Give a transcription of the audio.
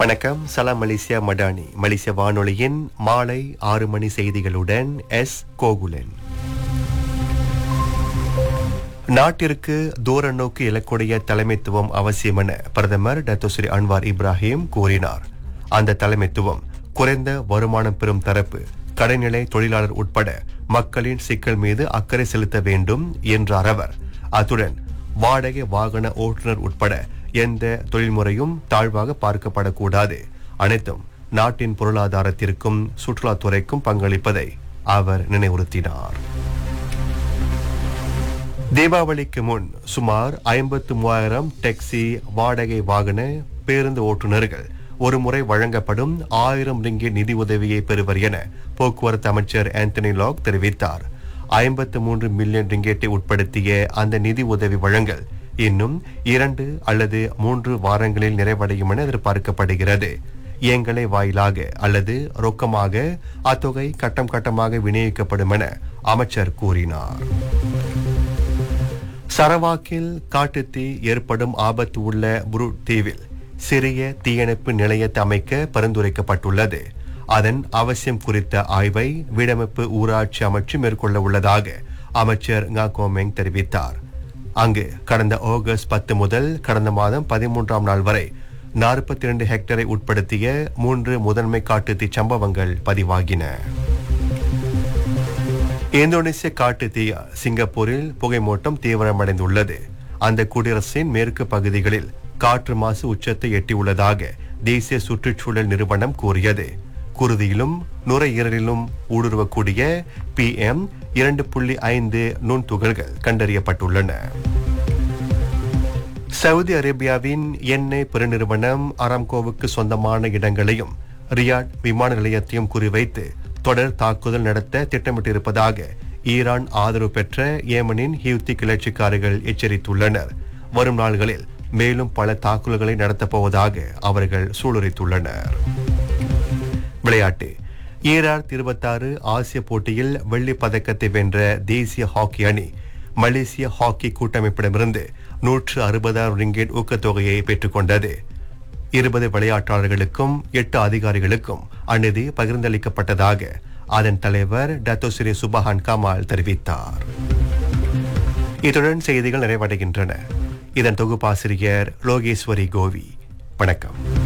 வணக்கம் சலாம் மலேசியா மடானி மலேசிய வானொலியின் மாலை ஆறு மணி செய்திகளுடன் எஸ் கோகுலன் நாட்டிற்கு தூர நோக்கு இலக்குடைய தலைமைத்துவம் அவசியம் என பிரதமர் டத்தோஸ்ரீ அன்வார் இப்ராஹிம் கூறினார் அந்த தலைமைத்துவம் குறைந்த வருமானம் பெறும் தரப்பு கடைநிலை தொழிலாளர் உட்பட மக்களின் சிக்கல் மீது அக்கறை செலுத்த வேண்டும் என்றார் அவர் அத்துடன் வாடகை வாகன ஓட்டுநர் உட்பட எந்த தொழில்முறையும் தாழ்வாக பார்க்கப்படக்கூடாது அனைத்தும் நாட்டின் பொருளாதாரத்திற்கும் சுற்றுலாத்துறைக்கும் பங்களிப்பதை அவர் நினைவுறுத்தினார் தீபாவளிக்கு முன் சுமார் ஐம்பத்து மூவாயிரம் டாக்ஸி வாடகை வாகன பேருந்து ஓட்டுநர்கள் ஒரு முறை வழங்கப்படும் ஆயிரம் ரிங்கிட் நிதி உதவியை பெறுவர் என போக்குவரத்து அமைச்சர் ஆந்தனி லாக் தெரிவித்தார் ஐம்பத்து மூன்று மில்லியன் ரிங்கெட்டை உட்படுத்திய அந்த நிதி உதவி வழங்கல் இன்னும் இரண்டு அல்லது மூன்று வாரங்களில் நிறைவடையும் என எதிர்பார்க்கப்படுகிறது இயங்கலை வாயிலாக அல்லது ரொக்கமாக அத்தொகை கட்டம் கட்டமாக விநியோகிக்கப்படும் என அமைச்சர் கூறினார் சரவாக்கில் காட்டுத்தீ ஏற்படும் ஆபத்து உள்ள புரு தீவில் சிறிய தீயணைப்பு நிலையத்தை அமைக்க பரிந்துரைக்கப்பட்டுள்ளது அதன் அவசியம் குறித்த ஆய்வை வீடமைப்பு ஊராட்சி அமைச்சு மேற்கொள்ள உள்ளதாக அமைச்சர் ngா கோமெங் தெரிவித்தார் அங்கு கடந்த ஆகஸ்ட் பத்து முதல் கடந்த மாதம் பதிமூன்றாம் நாள் வரை நாற்பத்தி இரண்டு ஹெக்டரை உட்படுத்திய மூன்று முதன்மை காட்டுத்தீ சம்பவங்கள் பதிவாகின இந்தோனேசிய காட்டு தீ சிங்கப்பூரில் புகைமூட்டம் தீவிரமடைந்துள்ளது அந்த குடியரசின் மேற்கு பகுதிகளில் காற்று மாசு உச்சத்தை எட்டியுள்ளதாக தேசிய சுற்றுச்சூழல் நிறுவனம் கூறியது குருதியிலும் நுரையீரலிலும் ஊடுருவக்கூடிய பி எம் இரண்டு புள்ளி ஐந்து நுண்துகள்கள் கண்டறியப்பட்டுள்ளன சவுதி அரேபியாவின் எண்ணெய் பெருநிறுவனம் அராம்கோவுக்கு சொந்தமான இடங்களையும் ரியாட் விமான நிலையத்தையும் குறிவைத்து தொடர் தாக்குதல் நடத்த திட்டமிட்டிருப்பதாக ஈரான் ஆதரவு பெற்ற ஏமனின் ஹியூத்தி கிளர்ச்சிக்காரர்கள் எச்சரித்துள்ளனர் வரும் நாள்களில் மேலும் பல தாக்குதல்களை நடத்தப் போவதாக அவர்கள் சூளுரைத்துள்ளனர் விளையாட்டு ஈரார் இருபத்தாறு ஆசிய போட்டியில் வெள்ளி பதக்கத்தை வென்ற தேசிய ஹாக்கி அணி மலேசிய ஹாக்கி கூட்டமைப்பிடமிருந்து நூற்று அறுபதாயிரம் ரிங்கெட் ஊக்கத்தொகையை பெற்றுக்கொண்டது இருபது விளையாட்டாளர்களுக்கும் எட்டு அதிகாரிகளுக்கும் அந்நிதி பகிர்ந்தளிக்கப்பட்டதாக அதன் தலைவர் டத்தோசிரி சுபஹான் கமால் தெரிவித்தார் இத்துடன் செய்திகள் நிறைவடைகின்றன இதன் தொகுப்பாசிரியர் லோகேஸ்வரி கோவி வணக்கம்